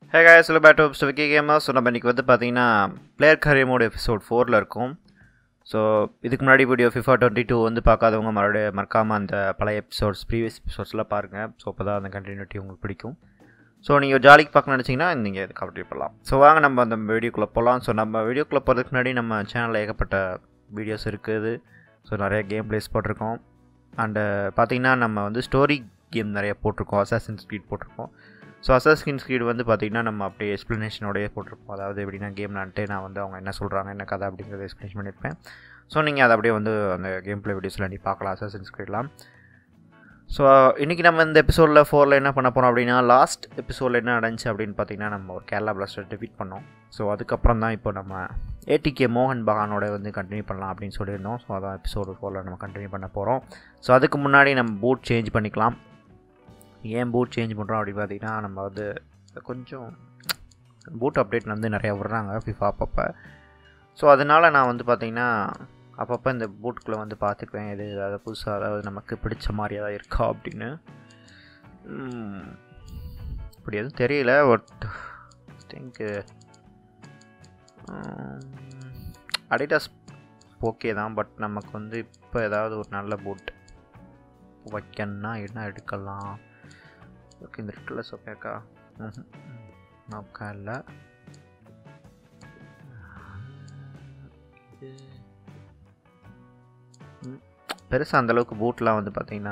Hey guys welcome back to Swiggy gamer so நம்ம இன்றைக்கி வந்து பார்த்தீங்கன்னா பிளேயர் கரியர் மோட் எபிசோட் ஃபோரில் இருக்கும் ஸோ இதுக்கு முன்னாடி வீடியோ ஃபிஃபா டுவெண்ட்டி டூ வந்து பார்க்காதவங்க மறுபடியும் மறக்காமல் அந்த பழைய எபிசோட்ஸ் ப்ரீவியஸ் எபிசோட்ஸ்லாம் பாருங்கள் ஸோ அப்போ தான் அந்த கண்டினியூட்டி உங்களுக்கு பிடிக்கும் ஸோ நீங்கள் ஜாலிக்கு பார்க்க நினச்சிங்கன்னா நீங்கள் இது கவர் பண்ணலாம் ஸோ வாங்க நம்ம அந்த வீடியோக்குள்ளே போகலாம் ஸோ நம்ம வீடியோக்குள்ளே போகிறதுக்கு முன்னாடி நம்ம சேனலில் ஏகப்பட்ட வீடியோஸ் இருக்குது ஸோ நிறைய கேம் பிளேஸ் போட்டிருக்கோம் அண்டு பார்த்தீங்கன்னா நம்ம வந்து ஸ்டோரி கேம் நிறைய போட்டிருக்கோம் அசாசின் ஸ்பீட் போட்டிருக்கோம் ஸோ அசாஸ்கின் ஸ்பீட் வந்து பார்த்திங்கன்னா நம்ம அப்படியே எக்ஸ்ப்ளனேஷனோடய போட்டிருப்போம் அதாவது எப்படின்னா கேம் நான்ட்டு நான் வந்து அவங்க என்ன சொல்கிறாங்க என்ன கதை அப்படிங்கிறத எக்ஸ்ப்ளனேஷன் பண்ணியிருப்பேன் ஸோ நீங்கள் அதை அப்படியே வந்து அந்த கேம் ப்ளே வீடியோஸில் நீ பார்க்கலாம் அசாசின் ஸ்பீட்லாம் ஸோ இன்றைக்கி நம்ம இந்த எபிசோடில் ஃபோரில் என்ன பண்ண போகிறோம் அப்படின்னா லாஸ்ட் எபிசோடில் என்ன நடந்துச்சு அப்படின்னு பார்த்தீங்கன்னா நம்ம ஒரு கேரளா பிளாஸ்டர் டிஃபீட் பண்ணோம் ஸோ அதுக்கப்புறம் தான் இப்போ நம்ம ஏடிகே மோகன் பகானோட வந்து கண்டினியூ பண்ணலாம் அப்படின்னு சொல்லியிருந்தோம் ஸோ அதான் எபிசோடு ஃபோரில் நம்ம கண்டினியூ பண்ண போகிறோம் ஸோ அதுக்கு முன்னாடி நம்ம பூட் சேஞ்ச் பண்ணிக்கலாம் ஏன் பூட் சேஞ்ச் பண்ணுறோம் அப்படி பார்த்தீங்கன்னா நம்ம வந்து கொஞ்சம் பூட் அப்டேட் வந்து நிறையா விட்றாங்க ஃபிஃபா அப்பப்போ ஸோ அதனால் நான் வந்து பார்த்திங்கன்னா அப்பப்போ இந்த பூட்டுக்குள்ளே வந்து பார்த்துக்குவேன் எது ஏதாவது புதுசாக அதாவது நமக்கு பிடிச்ச மாதிரி ஏதாவது இருக்கா அப்படின்னு இப்படி எதுவும் தெரியல பட் திங்க்கு அடிடாஸ் ஓகே தான் பட் நமக்கு வந்து இப்போ ஏதாவது ஒரு நல்ல பூட் வைக்கணும்னா என்ன எடுக்கலாம் ஓகே இந்த இருக்குல்ல சொப்பேக்கா நோக்கா இல்லை பெருசாக அந்தளவுக்கு பூட்லாம் வந்து பார்த்திங்கன்னா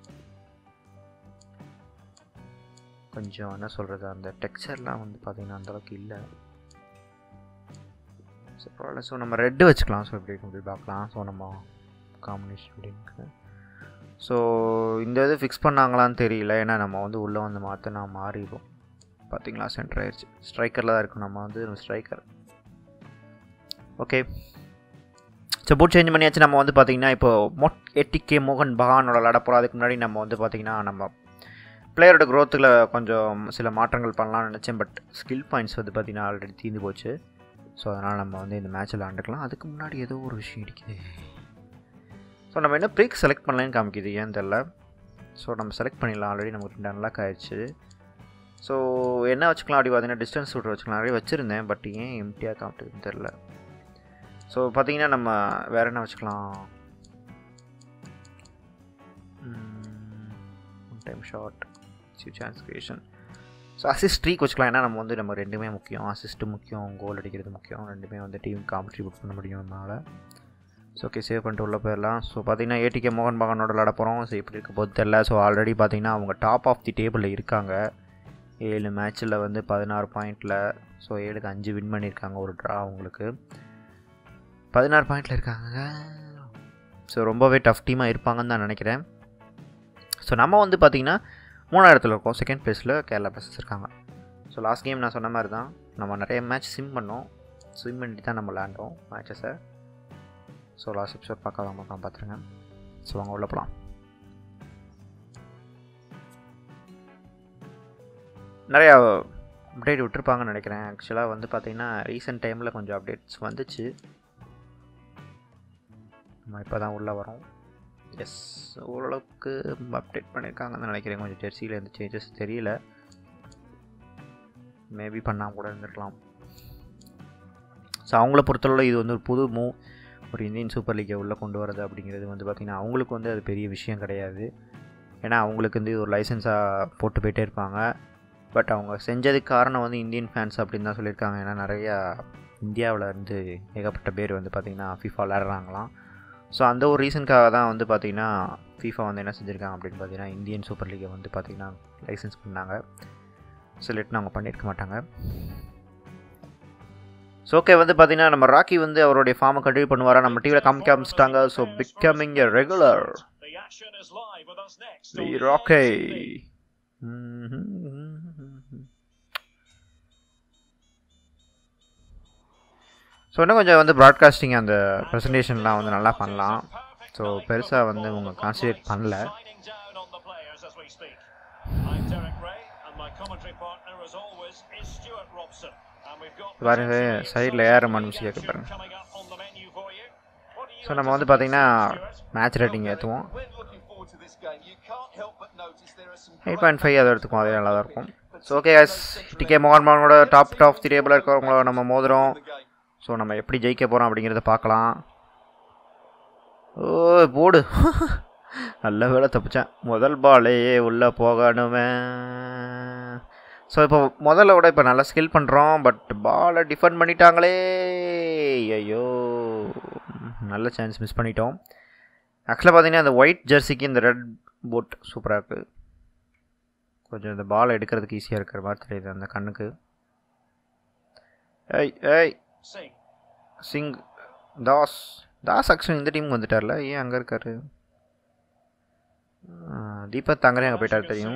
கொஞ்சம் என்ன சொல்கிறது அந்த டெக்ஸ்சர்லாம் வந்து பார்த்திங்கன்னா அந்தளவுக்கு இல்லை ஸோ பரவாயில்ல ஸோ நம்ம ரெட்டு வச்சுக்கலாம் ஸோ இப்படி இப்படி பார்க்கலாம் ஸோ நம்ம காம்பினேஷன் அப்படின்னு ஸோ இந்த இது ஃபிக்ஸ் பண்ணாங்களான்னு தெரியல ஏன்னா நம்ம வந்து உள்ளே வந்து மாற்றினா மாறிடும் பார்த்தீங்களா சென்டர் ஆயிடுச்சு ஸ்ட்ரைக்கரில் தான் இருக்கும் நம்ம வந்து striker okay so boot change பண்ணியாச்சு நம்ம வந்து பார்த்திங்கன்னா இப்போ மொட் எட்டிகே மோகன் பகானோட விளாட போகிறோம் அதுக்கு முன்னாடி நம்ம வந்து பார்த்திங்கன்னா நம்ம பிளேயரோட க்ரோத்தில் கொஞ்சம் சில மாற்றங்கள் பண்ணலாம்னு நினச்சேன் பட் ஸ்கில் பாயிண்ட்ஸ் வந்து பார்த்திங்கன்னா ஆல்ரெடி தீர்ந்து போச்சு ஸோ அதனால் நம்ம வந்து இந்த மேட்ச்சில் விளாண்டுக்கலாம் அதுக்கு முன்னாடி ஏதோ ஒரு விஷயம் இருக்குது ஸோ நம்ம என்ன ப்ரீக் செலக்ட் பண்ணலான்னு காமிக்குது ஏன் தெரில ஸோ நம்ம செலக்ட் பண்ணிடலாம் ஆல்ரெடி நமக்கு ரெண்டு அன்லாக் ஆயிடுச்சு ஸோ என்ன வச்சுக்கலாம் அப்படி பார்த்தீங்கன்னா டிஸ்டன்ஸ் ஷூட்டர் வச்சுக்கலாம் நிறைய வச்சுருந்தேன் பட் ஏன் எம்டியாக காமிட்டுதுன்னு தெரில ஸோ பார்த்தீங்கன்னா நம்ம வேறு என்ன வச்சுக்கலாம் ஒன் டைம் ஷார்ட் சிவ் chance creation so assist streak வச்சுக்கலாம் ஏன்னா நம்ம வந்து நம்ம ரெண்டுமே முக்கியம் அசிஸ்ட்டு முக்கியம் கோல் அடிக்கிறது முக்கியம் ரெண்டுமே வந்து டீம் கான்ட்ரிபியூட் பண்ண முடியும் நம்மளால் ஸோ ஓகே சேவ் பண்ணிட்டு உள்ளே போயிடலாம் ஸோ பார்த்தீங்கன்னா ஏடிகே மோகன் பகனோட விளாட போகிறோம் ஸோ இப்படி இருக்க போது தெரில ஸோ ஆல்ரெடி பார்த்தீங்கன்னா அவங்க டாப் ஆஃப் தி டேபிளில் இருக்காங்க ஏழு மேட்ச்சில் வந்து பதினாறு பாயிண்டில் ஸோ ஏழுக்கு அஞ்சு வின் பண்ணியிருக்காங்க ஒரு ட்ரா அவங்களுக்கு பதினாறு பாயிண்டில் இருக்காங்க ஸோ ரொம்பவே டஃப் டீமாக இருப்பாங்கன்னு தான் நினைக்கிறேன் ஸோ நம்ம வந்து பார்த்திங்கன்னா மூணாவது இடத்துல இருக்கோம் செகண்ட் ப்ளேஸில் கேரளா பிளஸஸ் இருக்காங்க ஸோ லாஸ்ட் கேம் நான் சொன்ன மாதிரி தான் நம்ம நிறைய மேட்ச் சிம் பண்ணோம் ஸ்விம் பண்ணிட்டு தான் நம்ம விளாண்டோம் மேட்சஸை ஸோ லாஸ்ட் எபிசோட் பார்க்காதவங்க தான் பார்த்துருங்க ஸோ வாங்க உள்ள போகலாம் நிறையா அப்டேட் விட்டுருப்பாங்கன்னு நினைக்கிறேன் ஆக்சுவலாக வந்து பார்த்திங்கன்னா ரீசெண்ட் டைமில் கொஞ்சம் அப்டேட்ஸ் வந்துச்சு நம்ம இப்போ தான் உள்ளே வரோம் எஸ் ஓரளவுக்கு அப்டேட் பண்ணியிருக்காங்கன்னு நினைக்கிறேன் கொஞ்சம் ஜெர்சியில் எந்த சேஞ்சஸ் தெரியல மேபி பண்ணால் கூட இருந்திருக்கலாம் ஸோ அவங்கள பொறுத்தளவில் இது வந்து ஒரு புது மூவ் ஒரு இந்தியன் சூப்பர் லீக்கை உள்ளே கொண்டு வரது அப்படிங்கிறது வந்து பார்த்திங்கன்னா அவங்களுக்கு வந்து அது பெரிய விஷயம் கிடையாது ஏன்னா அவங்களுக்கு வந்து இது ஒரு லைசன்ஸாக போட்டு போயிட்டே இருப்பாங்க பட் அவங்க செஞ்சதுக்கு காரணம் வந்து இந்தியன் ஃபேன்ஸ் அப்படின்னு தான் சொல்லியிருக்காங்க ஏன்னா நிறையா இந்தியாவில் இருந்து ஏகப்பட்ட பேர் வந்து பார்த்திங்கன்னா ஃபிஃபா விளாட்றாங்களாம் ஸோ அந்த ஒரு ரீசனுக்காக தான் வந்து பார்த்திங்கன்னா ஃபீஃபா வந்து என்ன செஞ்சுருக்காங்க அப்படின்னு பார்த்தீங்கன்னா இந்தியன் சூப்பர் லீகை வந்து பார்த்திங்கன்னா லைசன்ஸ் பண்ணாங்க செலக்ட்னு அவங்க பண்ணியிருக்க மாட்டாங்க ஸோ ஓகே வந்து பார்த்தீங்கன்னா நம்ம ராக்கி வந்து அவருடைய ஃபார்மை கண்டினியூ பண்ணுவாரா நம்ம டிவியில் காமிக்க ஆரம்பிச்சிட்டாங்க ஸோ பிகமிங் எ ரெகுலர் ராக்கே ஸோ இன்னும் கொஞ்சம் வந்து ப்ராட்காஸ்டிங் அந்த ப்ரெசன்டேஷன்லாம் வந்து நல்லா பண்ணலாம் ஸோ பெருசாக வந்து உங்கள் கான்சன்ட்ரேட் பண்ணல பாருங்க சைடில் ஏற மியூசிக் கேட்க பாருங்க ஸோ நம்ம வந்து பார்த்தீங்கன்னா மேட்ச் ரேட்டிங் ஏற்றுவோம் எயிட் பாயிண்ட் ஃபைவ் அதை எடுத்துக்குவோம் அதே நல்லா தான் இருக்கும் ஸோ ஓகே guys டிகே மோகன் மோகனோட டாப் டாப் த்ரீ டேபிளில் இருக்கிறவங்கள நம்ம மோதுறோம் ஸோ நம்ம எப்படி ஜெயிக்க போகிறோம் அப்படிங்கிறத பார்க்கலாம் ஓ போடு நல்ல வேலை தப்பிச்சேன் முதல் பாலே உள்ளே போகணுமே ஸோ இப்போ முதல்ல விட இப்போ நல்லா ஸ்கில் பண்ணுறோம் பட் பாலை டிஃபெண்ட் பண்ணிட்டாங்களே ஐயோ நல்ல சான்ஸ் மிஸ் பண்ணிட்டோம் ஆக்சுவலாக பார்த்தீங்கன்னா அந்த ஒயிட் ஜெர்சிக்கு இந்த ரெட் போட் சூப்பராக இருக்குது கொஞ்சம் இந்த பால் எடுக்கிறதுக்கு ஈஸியாக இருக்கிற மாதிரி தெரியுது அந்த கண்ணுக்கு ஏய் ஏய் சிங் தாஸ் தாஸ் ஆக்சுவலி இந்த டீமுக்கு வந்துட்டார்ல ஏன் அங்கே இருக்காரு ஆ, தீபக் தங்கரே அங்கே போயிட்டாரு தெரியும்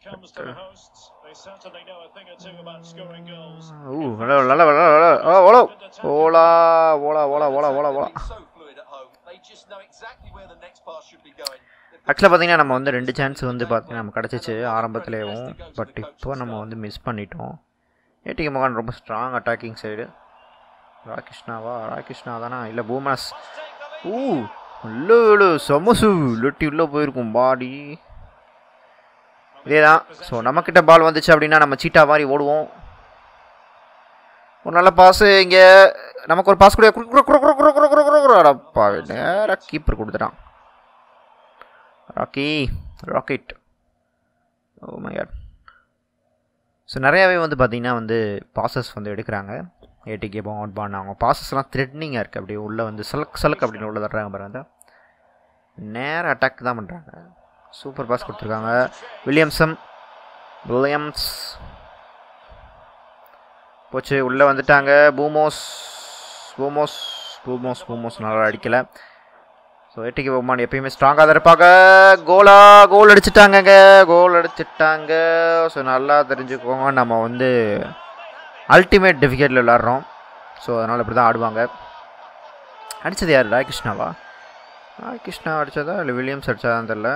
ஊ நல்லா நல்லா நல்லா நல்லா ஓ ஓலோ ஓலா ஓலா ஓலா ஓலா ஓலா ஓலா ஆக்சுவலாக பார்த்தீங்கன்னா நம்ம வந்து ரெண்டு சான்ஸ் வந்து பார்த்தீங்கன்னா நம்ம கிடச்சிச்சு ஆரம்பத்துலேயும் பட் இப்போ நம்ம வந்து மிஸ் பண்ணிட்டோம் ஏடிகே மகான் ரொம்ப ஸ்ட்ராங் அட்டாக்கிங் சைடு ராகிருஷ்ணாவா ராகிருஷ்ணா தானா இல்லை பூமாஸ் ஊ உள்ள உள்ள சமசு லொட்டி உள்ளே போயிருக்கும் பாடி இதே தான் ஸோ நம்மக்கிட்ட பால் வந்துச்சு அப்படின்னா நம்ம சீட்டா மாதிரி ஓடுவோம் ஒரு நல்ல பாஸு இங்கே நமக்கு ஒரு பாஸ் கூட அடப்பா நேராக கீப்பர் கொடுத்துட்டான் Rocky rocket oh my god so நிறையாவே வந்து பார்த்தீங்கன்னா வந்து பாசஸ் வந்து எடுக்கிறாங்க ஏடிகே அவுட் பான் அவங்க பாசஸ்லாம் த்ரெட்னிங்காக இருக்குது அப்படியே உள்ளே வந்து சலக் சலக் அப்படின்னு உள்ள தர்றாங்க பாருங்க நேர அட்டாக் தான் பண்ணுறாங்க சூப்பர் பாஸ் கொடுத்துருக்காங்க வில்லியம்சம் வில்லியம்ஸ் போச்சு உள்ளே வந்துட்டாங்க பூமோஸ் பூமோஸ் பூமோஸ் பூமோஸ் நல்லா அடிக்கலை ஸோ ஏடிகே பொம்மான் எப்பயுமே ஸ்ட்ராங்காக தான் இருப்பாங்க கோலா கோல் அடிச்சிட்டாங்கங்க கோல் அடிச்சிட்டாங்க ஸோ நல்லா தெரிஞ்சுக்கோங்க நம்ம வந்து அல்டிமேட் டிஃபிகல்ட்டில் விளாட்றோம் ஸோ அதனால் இப்படி தான் ஆடுவாங்க அடித்தது யார் ராய்கிருஷ்ணாவா ராய்கிருஷ்ணா அடித்ததா இல்லை வில்லியம்ஸ் அடித்ததான்னு தெரில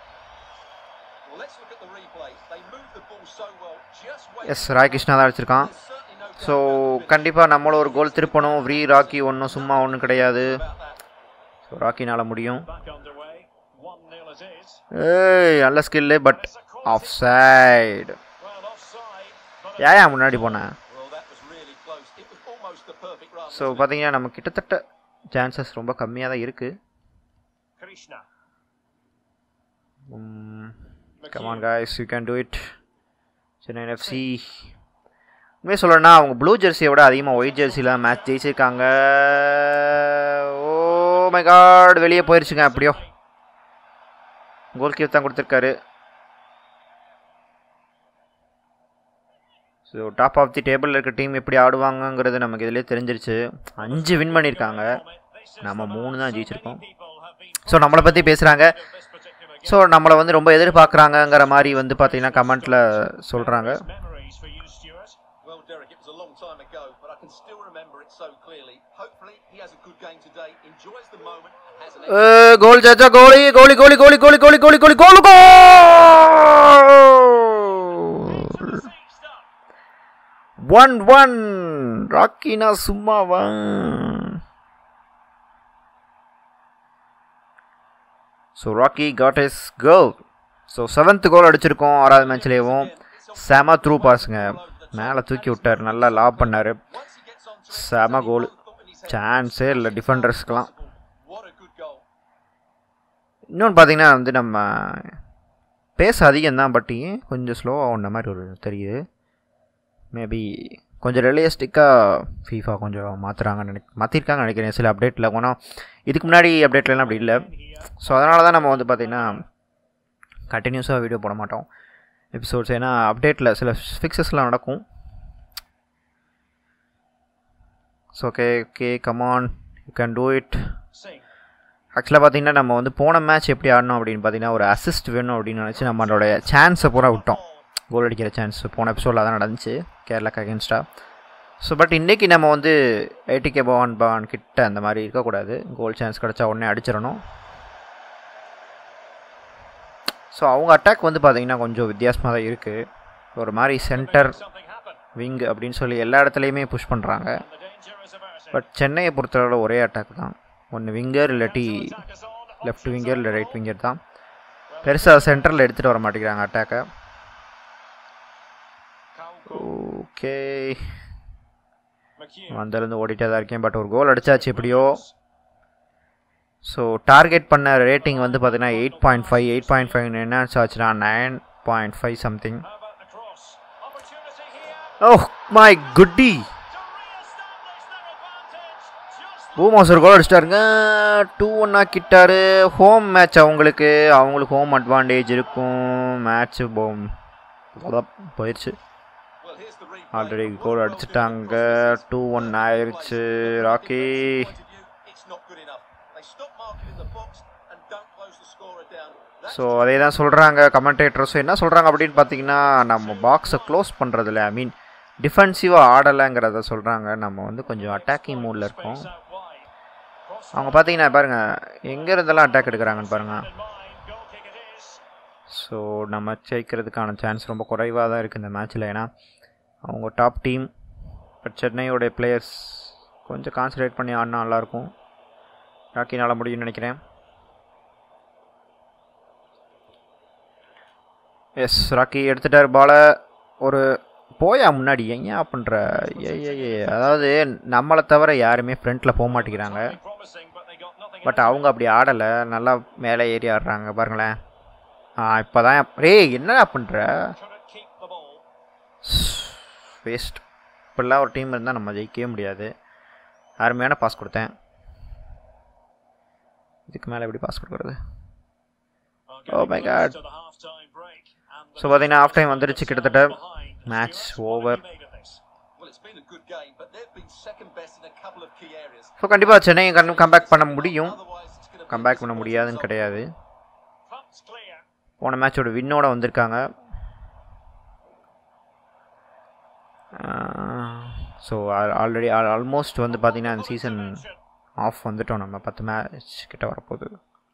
எஸ் ராய்கிருஷ்ணா தான் அடிச்சிருக்கான் ஸோ கண்டிப்பாக நம்மளும் ஒரு கோல் திருப்பணும் ஃப்ரீ ராக்கி ஒன்றும் சும்மா ஒன்றும் கிடையாது ஸோ ராக்கினால் முடியும் ஏய் நல்ல ஸ்கில்லு பட் ஆஃப் சைடு ஏன் முன்னாடி போனேன் ஸோ பார்த்தீங்கன்னா நம்ம கிட்டத்தட்ட சான்சஸ் ரொம்ப கம்மியாக தான் இருக்குது come on guys you can do it Chennai FC உண்மையாக சொல்லணும்னா அவங்க ப்ளூ ஜெர்சியை விட அதிகமாக ஒயிட் ஜெர்சியில் மேட்ச் ஜெயிச்சிருக்காங்க ஓ மை காட் வெளியே போயிருச்சுங்க அப்படியோ கோல் கீப் தான் கொடுத்துருக்காரு ஸோ டாப் ஆஃப் தி டேபிளில் இருக்க டீம் எப்படி ஆடுவாங்கங்கிறது நமக்கு இதிலே தெரிஞ்சிருச்சு அஞ்சு வின் பண்ணியிருக்காங்க நம்ம மூணு தான் ஜெயிச்சிருக்கோம் ஸோ நம்மளை பற்றி பேசுகிறாங்க ஸோ நம்மளை வந்து ரொம்ப எதிர்பார்க்குறாங்கங்கிற மாதிரி வந்து பார்த்தீங்கன்னா கமெண்ட்டில் சொல்கிறாங்க Well, Derek, it was a long time ago, but I can still remember it so clearly. Hopefully, he has a good game today, enjoys the moment, and has an கோல் சாச்சா கோலி கோலி கோலி கோலி கோலி கோலி கோலி கோலி கோல் கோல் ஒன் ஒன் ராக்கினா சும்மாவா so Rocky got is goal so seventh goal அடிச்சிருக்கோம் ஆறாவது மேட்ச்லேயும் செம through பாஸுங்க மேலே தூக்கி விட்டார் நல்லா லாப் பண்ணார் once he gets on to செம கோல் சான்ஸே இல்லை டிஃபெண்டர்ஸ்க்கெலாம் what a good goal. இன்னொன்று பார்த்தீங்கன்னா வந்து நம்ம பேச அதிகம் தான் பட் ஏன் கொஞ்சம் ஸ்லோவாக ஒன்ற மாதிரி ஒரு தெரியுது மேபி கொஞ்சம் ரியலிஸ்டிக்காக ஃபீஃபா கொஞ்சம் மாற்றுறாங்கன்னு நினை மாற்றிருக்காங்கன்னு நினைக்கிறேன் சில அப்டேட்டில் போனால் இதுக்கு முன்னாடி அப்டேட்லலாம் அப்படி இல்லை ஸோ அதனால தான் நம்ம வந்து பார்த்திங்கன்னா கண்டினியூஸாக வீடியோ போட மாட்டோம் எபிசோட்ஸ் ஏன்னா அப்டேட்டில் சில ஃபிக்ஸஸ்லாம் நடக்கும் so okay okay come on you can do it ஆக்சுவலாக பார்த்தீங்கன்னா நம்ம வந்து போன மேட்ச் எப்படி ஆடணும் அப்படின்னு பார்த்தீங்கன்னா ஒரு அசிஸ்ட் வேணும் அப்படின்னு நினச்சி நம்மளோட சான்ஸை பூரா விட்டோம் கோல் அடிக்கிற சான்ஸ் போன எபிசோடில் தான் நடந்துச்சு கேரளாக்கு அகேன்ஸ்டாக ஸோ பட் இன்றைக்கி நம்ம வந்து ஏடிகே பவான் பவான் கிட்ட அந்த மாதிரி இருக்கக்கூடாது கோல் சான்ஸ் கிடச்சா உடனே அடிச்சிடணும் ஸோ அவங்க அட்டாக் வந்து பார்த்தீங்கன்னா கொஞ்சம் வித்தியாசமாக தான் இருக்குது ஒரு மாதிரி சென்டர் விங் அப்படின்னு சொல்லி எல்லா இடத்துலையுமே புஷ் பண்ணுறாங்க பட் சென்னையை பொறுத்தளவில் ஒரே அட்டாக் தான் ஒன்று விங்கர் இல்லாட்டி லெஃப்ட் விங்கர் இல்லை ரைட் விங்கர் தான் பெருசாக சென்டரில் எடுத்துகிட்டு வர மாட்டேங்கிறாங்க அட்டாக்கை ஓகே McHugh. வந்திருந்து ஓடிட்டே தான் இருக்கேன் பட் ஒரு கோல் அடிச்சாச்சு எப்படியோ ஸோ டார்கெட் பண்ண ரேட்டிங் வந்து பார்த்தீங்கன்னா eight point five eight point five என்ன ஆச்சுன்னா nine point five something How about the cross? Opportunity here oh my குட்டி to re-establish their advantage. Just Boumous ஒரு கோல் அடிச்சிட்டாருங்க டூ ஒன் ஆக்கிட்டாரு ஹோம் மேட்ச் அவங்களுக்கு அவங்களுக்கு ஹோம் அட்வான்டேஜ் இருக்கும் match போம் அதான் போயிடுச்சு Well, here's the replay. Already Well, goal well அடிச்சிட்டாங்க defended. டூ ஒன் ஆயிடுச்சு Rocky Point of view, It's not good enough. They stop marking in the box and don't close the scorer down. That's so அதே தான் சொல்கிறாங்க கமெண்டேட்டர்ஸும் என்ன சொல்கிறாங்க அப்படின்னு பார்த்தீங்கன்னா நம்ம பாக்ஸை க்ளோஸ் பண்ணுறதில்ல ஐ மீன் டிஃபென்சிவாக ஆடலைங்கிறத சொல்கிறாங்க நம்ம வந்து கொஞ்சம் அட்டாக்கிங் மூடில் இருக்கோம் space out wide. Cross அவங்க பார்த்தீங்கன்னா பாருங்க எங்கே இருந்தெல்லாம் அட்டாக் எடுக்கிறாங்கன்னு பாருங்கள் in mind. Goal kick it is. So நம்ம ஜெயிக்கிறதுக்கான சான்ஸ் ரொம்ப குறைவாக தான் இருக்குது இந்த மேட்ச்சில் ஏன்னா அவங்க டாப் டீம் பட் சென்னையோடைய பிளேயர்ஸ் கொஞ்சம் கான்சன்ட்ரேட் பண்ணி ஆடினா நல்லாயிருக்கும் ராக்கினால் முடியும்னு நினைக்கிறேன் எஸ் ராக்கி எடுத்துட்டார் பாலை ஒரு போயா முன்னாடி ஏன் பண்ணுற ஏ ஏ ஏ அதாவது நம்மளை தவிர யாருமே ஃப்ரண்ட்டில் போக மாட்டேங்கிறாங்க Very promising, but they got nothing but out of அவங்க அப்படி ஆடலை நல்லா மேலே ஏறி ஆடுறாங்க பாருங்களேன் ஆ இப்போ தான் ரேய் என்னடா பண்ணுற it. Couldn't keep the ball. Waste இப்படிலாம் ஒரு டீம் இருந்தால் நம்ம ஜெயிக்கவே முடியாது அருமையான பாஸ் கொடுத்தேன் இதுக்கு மேலே எப்படி பாஸ் கொடுக்குறது Well, Oh getting my close God. to the half-time break, and the so பார்த்தீங்கன்னா ஆஃப் டைம் வந்துருச்சு themselves கிட்டத்தட்ட behind. Match Stuart, what over have you made of this? Well, it's been a good game, but they've been second best in a couple of key areas. So கண்டிப்பாக சென்னை கண்ணும் comeback பண்ண முடியும் Otherwise, it's going to be comeback பண்ண முடியாதுன்னு கிடையாது Pump's clear. போன மேட்சோட வின்னோட வந்திருக்காங்க ஸோ ஆல்ரெடி ஆல்மோஸ்ட் வந்து பார்த்தீங்கன்னா இந்த சீசன் ஆஃப் வந்துட்டோம் நம்ம பத்து மேட்ச் கிட்ட வரப்போகுது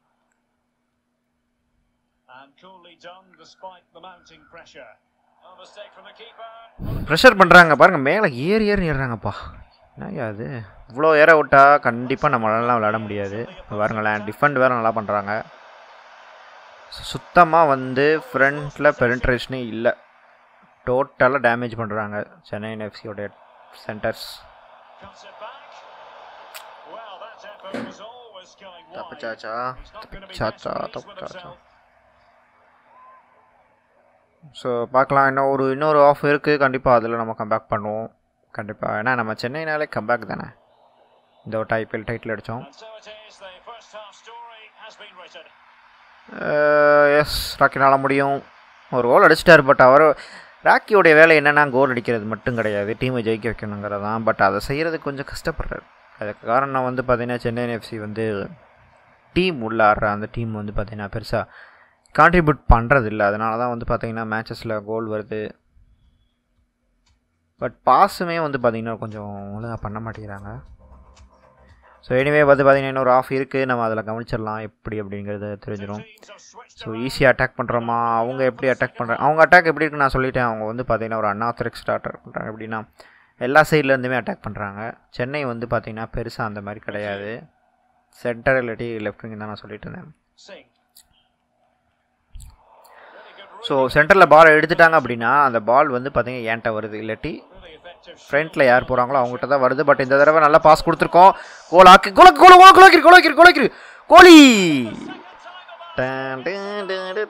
And coolly done despite the mounting pressure. A mistake from the keeper. Pressure பண்ணுறாங்க பாருங்க மேலே ஏறி ஏறி ஏறுறாங்கப்பா என்னய்யா அது இவ்வளோ ஏற விட்டா கண்டிப்பாக நம்மளால விளையாட முடியாது இப்ப பாருங்களேன் டிஃபெண்ட் வேறு நல்லா பண்ணுறாங்க சுத்தமாக வந்து ஃப்ரண்ட்டில் பெனிட்ரேஷனே இல்லை டோட்டலாக டேமேஜ் பண்ணுறாங்க சென்னை எஃப்சியோடைய centres Cuts it back. Well, that effort was always going wide. தப்பிச்சாச்சா He's not going to be தப்பிச்சாச்சா best pleased with தப்பிச்சாச்சா himself. ஸோ பார்க்கலாம் இன்னும் ஒரு இன்னொரு ஆஃப் இருக்குது கண்டிப்பாக அதில் நம்ம கம்பேக் பண்ணுவோம் கண்டிப்பாக ஏன்னா நம்ம சென்னைனாலே கம்பேக் தானே இந்த ஒரு ஐபிஎல் டைட்டில் அடித்தோம் And so it is. The first half story has been written. Yes ராக்கினால முடியும் ஒரு கோல் அடிச்சிட்டார் பட் அவர் ராக்கியோடைய வேலை என்னென்னா கோல் அடிக்கிறது மட்டும் கிடையாது டீமை ஜெயிக்க வைக்கணுங்கிறது தான் பட் அதை செய்கிறதுக்கு கொஞ்சம் கஷ்டப்படுறாரு அதுக்கு காரணம் வந்து பார்த்தீங்கன்னா சென்னை எஃப்சி வந்து டீம் உள்ள ஆடுற அந்த டீம் வந்து பார்த்தீங்கன்னா பெருசாக கான்ட்ரிபியூட் பண்ணுறது இல்லை அதனால தான் வந்து பார்த்தீங்கன்னா மேட்சஸில் கோல் வருது பட் பாஸுமே வந்து பார்த்தீங்கன்னா கொஞ்சம் ஒழுங்காக பண்ண மாட்டேங்கிறாங்க ஸோ எனிவே வந்து பார்த்தீங்கன்னா இன்னொரு ஆஃப் இருக்குது நம்ம அதில் கவனிச்சிடலாம் எப்படி அப்படிங்கிறது தெரிஞ்சிடும் Teams have switched ஸோ ஈஸியாக அட்டாக் பண்ணுறோமா அவங்க எப்படி அட்டாக் பண்ணுறாங்க அவங்க அட்டாக் எப்படி இருக்குன்னு நான் சொல்லிட்டேன் அவங்க வந்து பார்த்தீங்கன்னா ஒரு அன்ஆத்தரிக்ஸ் அட்டாக் பண்ணுறாங்க எப்படின்னா எல்லா சைட்லேருந்துமே அட்டாக் பண்ணுறாங்க சென்னை வந்து பார்த்தீங்கன்னா பெருசாக அந்த மாதிரி கிடையாது சென்டர் இல்லாட்டி லெஃப்ட் விங் தான் நான் சொல்லிட்டு இருந்தேன் Singh. Really good ஸோ சென்டரில் பால் எடுத்துட்டாங்க அப்படின்னா அந்த பால் வந்து பார்த்தீங்கன்னா ஏன்ட்ட வருது இல்லாட்டி really effective shot. ஃப்ரண்ட்டில் யார் போகிறாங்களோ அவங்ககிட்ட தான் வருது பட் இந்த தடவை நல்லா பாஸ் கொடுத்துருக்கோம் கோல் ஆக்கி கோல கோல கோல கோலக்கிரு கோலக்கிரு கோலக்கிரு கோலி Second time about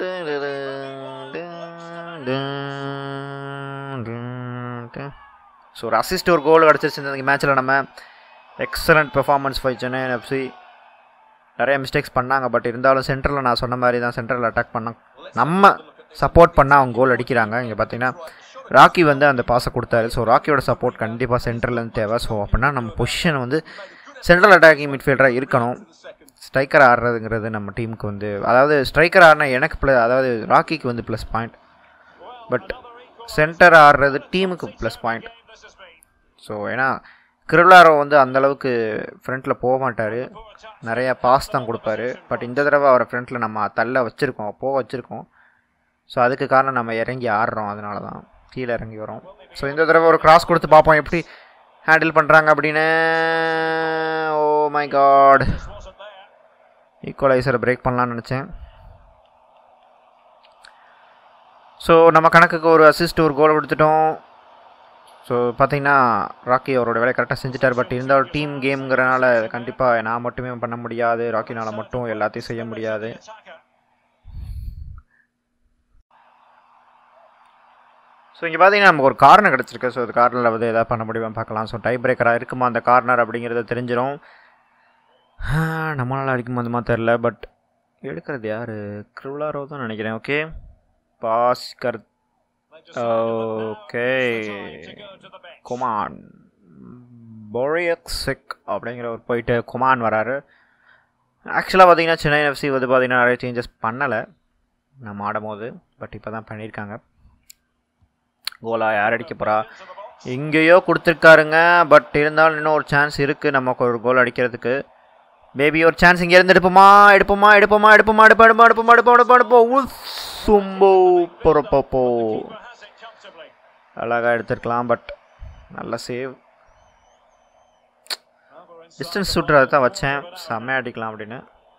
ஸோ ஒரு அசிஸ்ட் ஒரு கோல் கிடச்சிருச்சு இந்த மேட்ச்சில் நம்ம excellent performance by Chennai FC நிறைய மிஸ்டேக்ஸ் பண்ணாங்க பட் இருந்தாலும் சென்டரில் நான் சொன்ன மாதிரி தான் சென்டரில் அட்டாக் பண்ணோம் நம்ம சப்போர்ட் பண்ணால் அவங்க கோல் அடிக்கிறாங்க இங்கே பார்த்தீங்கன்னா ராக்கி வந்து அந்த பாஸை கொடுத்தாரு ஸோ ராக்கியோட சப்போர்ட் கண்டிப்பாக சென்டர்லேருந்து தேவை ஸோ அப்படின்னா நம்ம பொசிஷன் வந்து சென்ட்ரல் அட்டாக்கிங் மிட்ஃபீல்டராக இருக்கணும் ஸ்ட்ரைக்கர் ஆடுறதுங்கிறது நம்ம டீமுக்கு வந்து அதாவது ஸ்ட்ரைக்கர் ஆடினா எனக்கு ப்ளஸ் அதாவது ராக்கிக்கு வந்து ப்ளஸ் பாயிண்ட் பட் சென்டர் ஆடுறது டீமுக்கு plus point game this has been. So ஏன்னா கிருளாரோ வந்து அந்த அளவுக்கு ஃப்ரண்ட்டில் போக மாட்டார் நிறைய பாஸ் தான் கொடுப்பாரு பட் இந்த தடவை அவரை ஃப்ரண்ட்டில் நம்ம தள்ள வச்சுருக்கோம் போக வச்சுருக்கோம் ஸோ அதுக்கு காரணம் நம்ம இறங்கி ஆடுறோம் அதனால தான் கீழே இறங்கி வரோம் ஸோ இந்த தடவை ஒரு கிராஸ் கொடுத்து பார்ப்போம் எப்படி ஹேண்டில் பண்ணுறாங்க அப்படின்னு oh my god This wasn't there. ஈக்குவலைசரை பிரேக் பண்ணலான்னு நினச்சேன் ஸோ நம்ம கணக்குக்கு ஒரு அசிஸ்ட் ஒரு கோல் கொடுத்துட்டோம் ஸோ பார்த்தீங்கன்னா ராக்கி அவரோட வேலையை கரெக்டாக செஞ்சுட்டார் பட் இருந்தாலும் டீம் கேம்ங்கிறனால கண்டிப்பாக நான் மட்டுமே பண்ண முடியாது ராக்கினால் மட்டும் எல்லாத்தையும் செய்ய முடியாது ஸோ இங்கே பார்த்தீங்கன்னா நமக்கு ஒரு கார்னர் கிடச்சிருக்கு ஸோ அந்த கார்னரில் வந்து எதாவது பண்ண முடியுமா பார்க்கலாம் ஸோ டை பிரேக்கராக இருக்குமா அந்த கார்னர் அப்படிங்கிறது தெரிஞ்சிடும் நம்மளால் அடிக்குமா அந்த மாதிரி தெரில பட் எடுக்கிறது யார் கிருவலாரோ தான் நினைக்கிறேன் ஓகே பாஸ் கர் ஓகே குமான் போரியக்ஸிக் அப்படிங்கிற ஒரு போயிட்டு குமான் வராரு ஆக்சுவலாக பார்த்தீங்கன்னா சென்னை எஃப்சி வந்து பார்த்தீங்கன்னா நிறைய சேஞ்சஸ் பண்ணலை நம்ம ஆடும் போது பட் இப்போ தான் பண்ணியிருக்காங்க கோலா யார் அடிக்க போகிறா எங்கேயோ கொடுத்துருக்காருங்க பட் இருந்தாலும் இன்னும் ஒரு சான்ஸ் இருக்குது நமக்கு ஒரு கோல் அடிக்கிறதுக்கு பேபி ஒரு சான்ஸ் இங்கே இருந்து எடுப்போமா எடுப்போமா எடுப்போமா எடுப்போமா எடுப்போம் எடுப்போம் எடுப்போமா எடுப்போம் எடுப்போம் எடுப்போம் சும்போ பொறப்போ அழகாக எடுத்துருக்கலாம் பட் நல்ல சேவ் டிஸ்டன்ஸ் ஷூட்டர் அதை தான் வச்சேன் செம்மையாக அடிக்கலாம் அப்படின்னு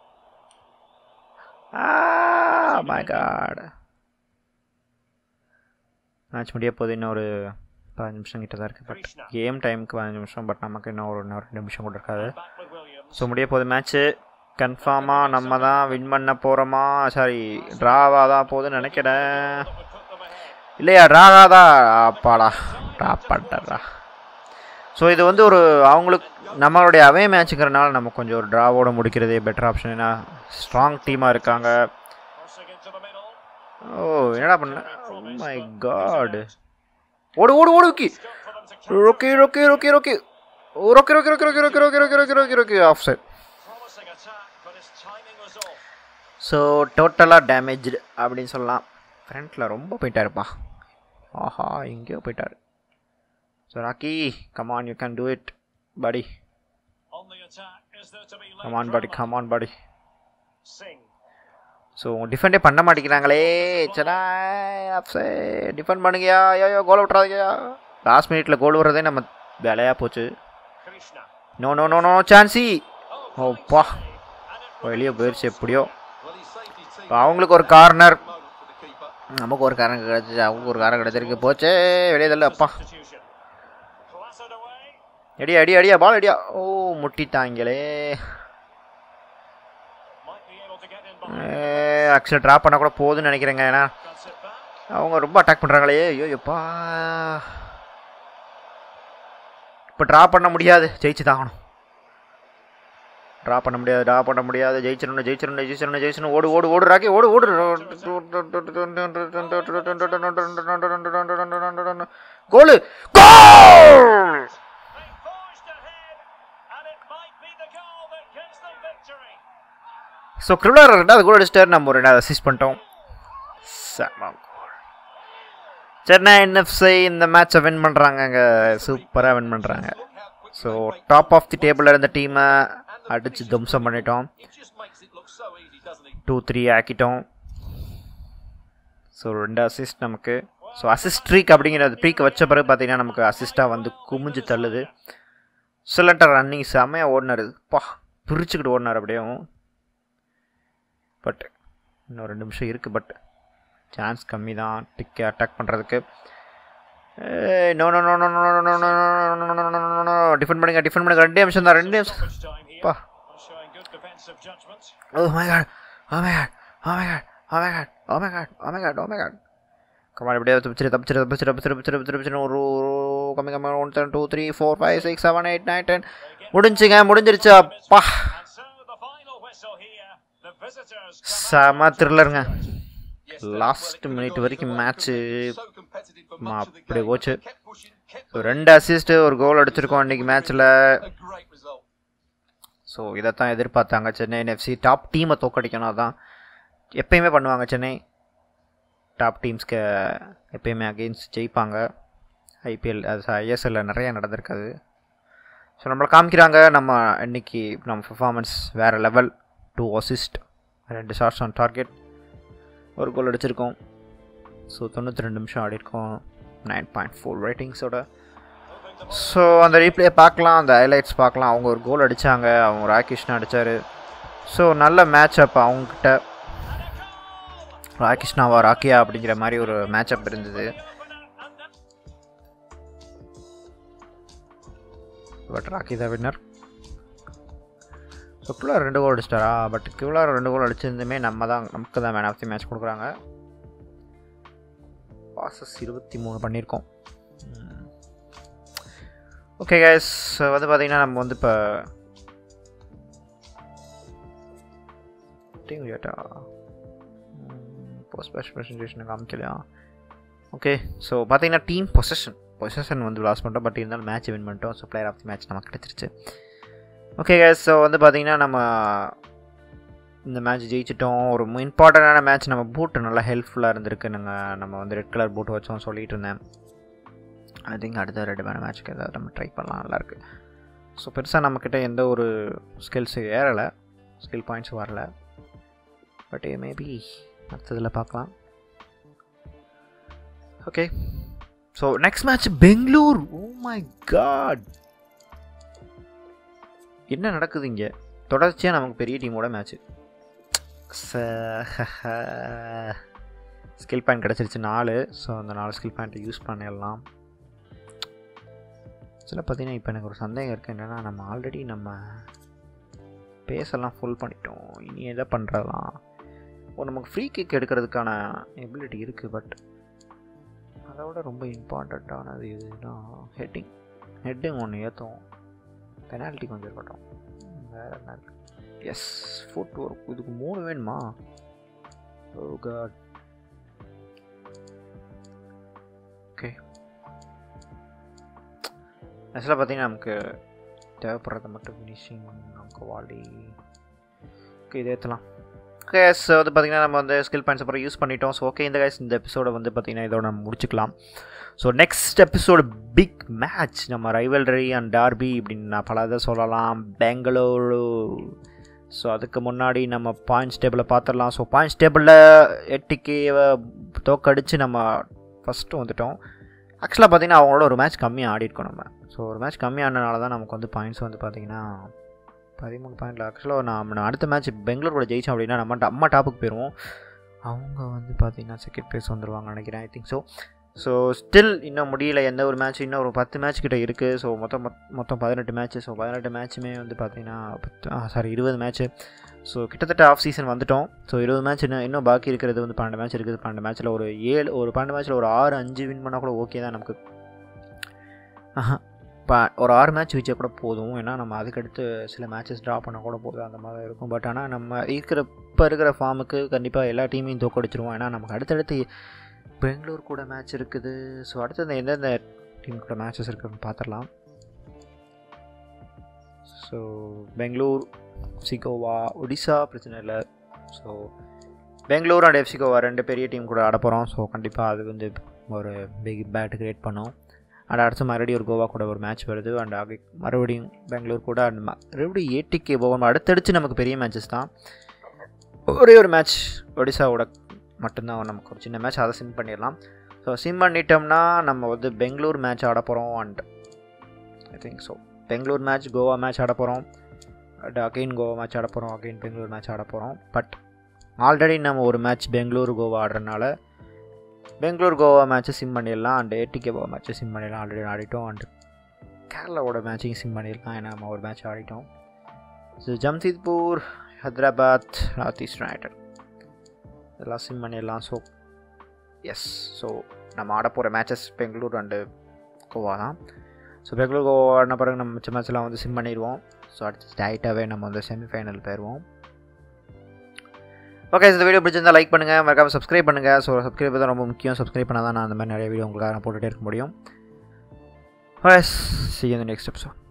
மை காட் மேட்ச் முடிய போது இன்னும் ஒரு பதினஞ்சு நிமிஷம் கிட்ட தான் இருக்குது பட் கேம் டைமுக்கு பதினஞ்சு நிமிஷம் பட் நமக்கு இன்னும் ஒரு இன்னும் ரெண்டு நிமிஷம் கூட இருக்காது ஸோ முடிய போகுது மேட்ச்சு கன்ஃபார்மாக நம்ம தான் வின் பண்ண போகிறோமா சாரி ட்ராவாக தான் போகுதுன்னு நினைக்கிறேன் இல்லையா ட்ராகா தான் அப்பாடா ட்ரா பண்ணிட்டா ஸோ இது வந்து ஒரு அவங்களுக்கு நம்மளுடைய அவே மேட்ச்சுங்கிறனால நம்ம கொஞ்சம் ஒரு ட்ராவோட முடிக்கிறதே பெட்டர் ஆப்ஷன் ஏன்னா ஸ்ட்ராங் டீமாக இருக்காங்க ஓ என்னடா பண்ண மை காட் ஓடு ஓடு ஓடு okay Rocky Rocky Rocky Rocky Rocky Rocky Rocky Rocky Rocky Rocky Rocky Rocky Rocky Rocky offside so டோட்டலாக டேமேஜ்டு அப்படின்னு சொல்லலாம் ஃப்ரண்ட்டில் ரொம்ப போயிட்டாருப்பா ஆஹா எங்கேயோ போயிட்டார் so Rocky come on you can do it படி கமான் படி கமான் படி ஸோ டிஃபெண்டே பண்ண மாட்டேங்கிறாங்களே சடா அப்சே டிஃபெண்ட் பண்ணுங்கயா ஐயோ கோல் விட்றாதீங்கயா லாஸ்ட் மினிட்ல கோல் விடுறதே நம்ம வேலையாக போச்சு நோ நோ நோ நோ சான்சி ஓப்பா வெளியே போயிடுச்சு எப்படியோ இப்போ அவங்களுக்கு ஒரு கார்னர் நமக்கு ஒரு காரணம் கிடச்சிச்சு அவங்களுக்கு ஒரு காரணம் கிடச்சிருக்கு போச்சே வெளியே தள்ள அப்பா அடியா அடியா அடியா பால் அடியா ஓ முட்டிட்டாங்களே ஆக்சுவலாக ட்ராப் பண்ணால் கூட போகுதுன்னு நினைக்கிறேங்க ஏன்னா அவங்க ரொம்ப அட்டாக் பண்ணுறாங்களே ஐயோ எப்பா இப்போ ட்ரா பண்ண முடியாது ஜெயிச்சு தாகணும் ட்ரா பண்ண முடியாது ட்ரா பண்ண முடியாது ஜெயிச்சிடணும் ஜெயிச்சிடணும் ஜெயிச்சிடணும் ஜெயிச்சிடணும் ஓடு ஓடு ஓடு ராக்கி ஓடு ஓடு கோலு கோல் ஸோ கிரிவலர் ரெண்டாவது கோல் அடிச்சிட்டாரு நம்ம ஒரு ரெண்டாவது அசிஸ்ட் பண்ணிட்டோம் செம கோல் சென்னை என்எஃப்சி இந்த மேட்சை வின் பண்ணுறாங்க அங்கே சூப்பராக வின் பண்ணுறாங்க ஸோ டாப் ஆஃப் தி டேபிளில் இருந்த டீமை அடித்து தும்சம் பண்ணிட்டோம் டூ த்ரீ ஆக்கிட்டோம் ஸோ ரெண்டு அசிஸ்ட் நமக்கு ஸோ அசிஸ்ட் ட்ரீக் அப்படிங்கிறது ட்ரீக் வச்ச பிறகு பார்த்தீங்கன்னா நமக்கு அசிஸ்ட்டாக வந்து குமிஞ்சு தள்ளுது சிலண்டர் ரன்னிங் செம்மையாக ஓடினார் பா பிரிச்சுக்கிட்டு ஓடினார் அப்படியும் பட் இன்னும் ரெண்டு நிமிஷம் இருக்குது பட் சான்ஸ் கம்மி தான் டிக்கை அட்டாக் பண்ணுறதுக்கு no no no no no no no no no defend பண்ணுங்க டிஃபெண்ட் பண்ணுங்க ரெண்டே நிமிஷம் தான் ரெண்டே நிமிஷம் பா oh my god oh my god oh my god oh my god oh my god oh my god oh my god come on எப்படியா தப்பிச்சிரு தப்பிச்சிரு தப்பிச்சிரு தப்பிச்சிரு தப்பிச்சிரு தப்பிச்சிரு ஒரு கம்மி கம்மி one ten two three four five six seven eight nine ten முடிஞ்சுங்க முடிஞ்சிருச்சு அப்பா செம த்ரில்லருங்க லாஸ்ட் மினிட் வரைக்கும் மேட்ச்சு அப்படி போச்சு ரெண்டு அசிஸ்ட்டு ஒரு கோல் அடிச்சிருக்கோம் இன்றைக்கி மேட்ச்சில் ஸோ இதைத்தான் எதிர்பார்த்தாங்க சென்னை எஃப்சி டாப் டீமை தோக்கடிக்கணும் அதான் எப்பயுமே பண்ணுவாங்க சென்னை டாப் டீம்ஸ்க்கு எப்பயுமே அகெயின்ஸ்ட் ஜெயிப்பாங்க ஐபிஎல் அது ஐஎஸ்எல்ல நிறைய நடந்திருக்காது ஸோ நம்மளை காமிக்கிறாங்க நம்ம இன்னைக்கு நம்ம பர்ஃபார்மன்ஸ் வேறு லெவல் டூ அசிஸ்ட் ரெண்டு ஷார்ட்ஸ் ஆன் டார்கெட் ஒரு கோல் அடிச்சிருக்கோம் ஸோ தொண்ணூற்றி ரெண்டு நிமிஷம் ஆடிருக்கோம் நைன் பாயிண்ட் ஃபோர் ரேட்டிங்ஸோட ஸோ அந்த ரீப்ளே பார்க்கலாம் அந்த ஹைலைட்ஸ் பார்க்கலாம் அவங்க ஒரு கோல் அடித்தாங்க அவங்க ராகிருஷ்ணா அடித்தார் ஸோ நல்ல மேட்ச் அப் அவங்கக்கிட்ட ராகிருஷ்ணாவா ராக்கியா அப்படிங்கிற மாதிரி ஒரு மேட்ச் அப் இருந்தது but Rocky the winner so கியூலார் ரெண்டு கோல் அடிச்சிட்டாரா பட் கியூலார் ரெண்டு கோல் அடிச்சிருந்துமே நம்ம தான் நமக்கு தான் மேன் ஆஃப் தி மேட்ச் கொடுக்குறாங்க பாசஸ் இருபத்தி மூணு பண்ணியிருக்கோம் ஓகே கேஸ் வந்து பார்த்தீங்கன்னா நம்ம வந்து இப்போ டீம் டேட்டா போஸ்ட் பேஷ் ப்ரெசன்டேஷனை காமிக்கலையா ஓகே ஸோ பார்த்தீங்கன்னா டீம் பொசஷன் பொசஷன் வந்து லாஸ் பண்ணிட்டோம் பட் இருந்தாலும் மேட்ச் வின் பண்ணிட்டோம் so player of the match நமக்கு கிடச்சிருச்சு ஓகே கேஸ் ஸோ வந்து பார்த்தீங்கன்னா நம்ம இந்த மேட்ச் ஜெயிச்சிட்டோம் ஒரு இம்பார்ட்டண்டான மேட்ச் நம்ம பூட்டு நல்லா ஹெல்ப்ஃபுல்லாக இருந்திருக்கு நாங்கள் நம்ம வந்து ரெட் கலர் பூட் வச்சோம் சொல்லிட்டு இருந்தேன் ஐ திங்க் அடுத்த ரெண்டு மேன மேட்ச்சுக்கு ஏதாவது நம்ம ட்ரை பண்ணலாம் நல்லாயிருக்கு ஸோ பெருசாக நம்மக்கிட்ட எந்த ஒரு ஸ்கில்ஸு ஏறலை ஸ்கில் பாயிண்ட்ஸ் வரல பட் மேபி அடுத்ததில் பார்க்கலாம் okay so next match Bengaluru oh my god என்ன நடக்குது இங்கே தொடர்ச்சியாக நமக்கு பெரிய டீமோட மேட்ச்சு ஸ்கில் பாயிண்ட் கிடச்சிருச்சு நாலு ஸோ அந்த நாலு ஸ்கில் பாயிண்ட்டை யூஸ் பண்ணிடலாம் சில பார்த்தீங்கன்னா இப்போ எனக்கு ஒரு சந்தேகம் இருக்குது என்னென்னா நம்ம ஆல்ரெடி நம்ம பேசெல்லாம் ஃபுல் பண்ணிட்டோம் இனி எதை பண்ணுறதெல்லாம் ஓ நமக்கு ஃப்ரீ கிக் எடுக்கிறதுக்கான எபிலிட்டி இருக்குது பட் அதை விட ரொம்ப இம்பார்ட்டண்ட்டானது எதுனா ஹெட்டிங் ஹெட்டிங் ஒன்று ஏற்றும் பெனால்ட்டி கொஞ்சம் இருக்கட்டும் வேறு என்ன இருக்குது எஸ் ஃபுட் ஒர்க் இதுக்கு மூணு வேணுமா ஓ காட் ஓகே ஆக்சுவலாக பார்த்தீங்கன்னா நமக்கு தேவைப்படுறது மட்டும் ஃபினிஷிங் நமக்கு வாலி ஓகே இதை ஏற்றலாம் ஓகே ஸோ வந்து பார்த்திங்கன்னா நம்ம வந்து ஸ்கில் பாயிண்ட்ஸ் அப்புறம் யூஸ் பண்ணிட்டோம் ஸோ ஓகே இந்த கைஸ் இந்த எபிசோட வந்து பார்த்திங்கன்னா இதோட நம்ம முடிச்சுக்கலாம் so next episode big match நம்ம ரைவல்ரி அண்ட் டார்பி அப்படின்னு நான் பல இதை சொல்லலாம் பெங்களூரு ஸோ அதுக்கு முன்னாடி நம்ம பாயிண்ட்ஸ் டேபிளை பார்த்துடலாம் ஸோ பாயிண்ட்ஸ் டேபிளில் எட்டுக்கேவை தோக்கடிச்சு நம்ம ஃபஸ்ட்டு வந்துட்டோம் ஆக்சுவலாக பார்த்திங்கன்னா அவங்களோட ஒரு மேட்ச் கம்மியாக ஆடிருக்கோம் நம்ம ஸோ ஒரு மேட்ச் கம்மியானனால தான் நமக்கு வந்து பாயிண்ட்ஸ் வந்து பார்த்திங்கன்னா பதிமூணு பாயிண்டில் ஆக்சுவலாக நம்ம அடுத்த மேட்ச் பெங்களூர் கூட ஜெயிச்சோம் அப்படின்னா நம்ம அம்மா டாப்புக்கு போயிடுவோம் அவங்க வந்து பார்த்திங்கன்னா செகண்ட் ப்ளேஸ் வந்துடுவாங்க நினைக்கிறேன் I think so so still இன்னும் முடியல எந்த ஒரு மேட்ச் இன்னும் ஒரு பத்து மேட்ச் கிட்ட இருக்குது ஸோ மொத்தம் மொத்தம் பதினெட்டு மேட்ச்சு ஸோ பதினெட்டு மேட்ச்சுமே வந்து பார்த்திங்கன்னா சாரி இருபது மேட்ச்சு ஸோ கிட்டத்தட்ட ஆஃப் சீசன் வந்துட்டோம் ஸோ இருபது மேட்ச் இன்னும் இன்னும் பாக்கி இருக்கிறது வந்து பன்னெண்டு மேட்ச் இருக்குது பன்னெண்டு மேட்ச்சில் ஒரு ஏழு ஒரு பன்னெண்டு மேட்ச்சில் ஒரு ஆறு அஞ்சு வின் பண்ணால் கூட ஓகே தான் நமக்கு ஆஹா இப்போ ஒரு ஆறு மேட்ச் வச்சா கூட போதும் ஏன்னா நம்ம அதுக்கடுத்து சில மேட்சஸ் ட்ரா பண்ண கூட போதும் அந்த மாதிரி இருக்கும் பட் ஆனால் நம்ம இருக்கிற இப்போ இருக்கிற ஃபார்முக்கு கண்டிப்பாக எல்லா டீமையும் தோக்கடிச்சிருவோம் ஏன்னா நமக்கு அடுத்தடுத்து பெங்களூர் கூட மேட்ச் இருக்குது ஸோ அடுத்தது எந்தெந்த டீம் கூட மேட்சஸ் இருக்குதுன்னு பார்த்துடலாம் ஸோ பெங்களூர் சிகோவா ஒடிசா பிரச்சனை இல்லை so Bengaluru and FC Goa ரெண்டு பெரிய டீம் கூட ஆட போகிறோம் ஸோ கண்டிப்பாக அது வந்து ஒரு பிக் பேட் கிரியேட் பண்ணும் அண்ட் அடுத்து மறுபடியும் ஒரு கோவா கூட ஒரு மேட்ச் வருது அண்ட் ஆகி மறுபடியும் பெங்களூர் கூட அண்ட் மறுபடியும் ஏடிகே போவோம் அடுத்தடுத்து நமக்கு பெரிய மேட்சஸ் தான் ஒரே ஒரு மேட்ச் ஒடிசாவோட மட்டும்தான் நமக்கு ஒரு சின்ன மேட்ச் அதை சிம் பண்ணிடலாம் ஸோ சிம் பண்ணிட்டோம்னா நம்ம வந்து பெங்களூர் மேட்ச் ஆட போகிறோம் and I think so Bengaluru match Goa match ஆட போகிறோம் அண்ட் அகெயின் கோவா மேட்ச் ஆட போகிறோம் அகெயின் பெங்களூர் மேட்ச் ஆட போகிறோம் பட் ஆல்ரெடி நம்ம ஒரு மேட்ச் பெங்களூர் கோவா ஆடுறதுனால பெங்களூர் கோவா மேட்ச்சை சிம் பண்ணிடலாம் அண்ட் ஏடிகே கோவா மேட்ச்சை சிம் பண்ணிடலாம் ஆல்ரெடி ஆடிட்டோம் அண்ட் கேரளாவோட மேட்சையும் சிம் பண்ணிடலாம் ஏன்னா நம்ம ஒரு மேட்ச் ஆடிட்டோம் so Jamshedpur Hyderabad North East United இதெல்லாம் சிம் பண்ணிடலாம் ஸோ எஸ் ஸோ நம்ம ஆட போகிற மேட்சஸ் பெங்களூர் அண்டு கோவா தான் ஸோ பெங்களூர் கோவா ஆடின பிறகு நம்ம மிச்ச மேட்ச்லாம் வந்து சிம் பண்ணிடுவோம் ஸோ அடுத்து டேரெக்டாகவே நம்ம வந்து செமிஃபைனல் போயிடுவோம் ஓகே இந்த வீடியோ பிடிச்சிருந்தா லைக் பண்ணுங்கள் மறக்காமல் சப்ஸ்கிரைப் பண்ணுங்கள் ஸோ சப்ஸ்கிரைப் தான் ரொம்ப முக்கியம் சப்ஸ்கிரைப் பண்ணால் தான் நான் அந்த மாதிரி நிறைய வீடியோ உங்களுக்காக நான் போட்டுகிட்டே இருக்க முடியும் சி இந்த நெக்ஸ்ட் எபிசோட்